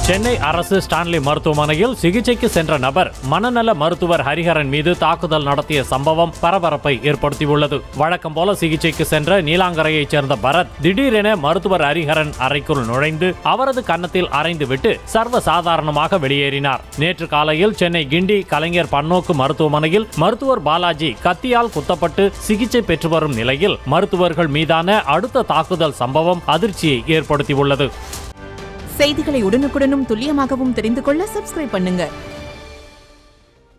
சென்னை அரசு ஸ்டான்லி மருத்துவமனையில் சிகிச்சைக்கு சென்ற நபர் மனநல மருத்துவர் ஹரிஹரன் மீது தாக்குதல் நடத்திய சம்பவம் பரபரப்பை ஏற்படுத்தியுள்ளது வழக்கம் போல சிகிச்சைக்கு சென்ற நீலாங்கரையைச் சேர்ந்த பரத் திடீரென மருத்துவர் ஹரிஹரன் அறைக்குள் நுழைந்து அவரது கன்னத்தில் அறைந்துவிட்டு சர்வ சாதாரணமாக வெளியேறினார் நேற்று காலையில் சென்னை கிண்டி கலைஞர் பன்னோக்கு மருத்துவமனையில் மருத்துவர் பாலாஜி கத்தியால் குத்தப்பட்டு சிகிச்சை பெற்று வரும் நிலையில் மருத்துவர்கள் மீதான அடுத்த தாக்குதல் சம்பவம் அதிர்ச்சியை ஏற்படுத்தியுள்ளது செய்திகளை உடனுக்குடனும் துல்லியமாகவும் தெரிந்து கொள்ள சப்ஸ்கிரைப் பண்ணுங்க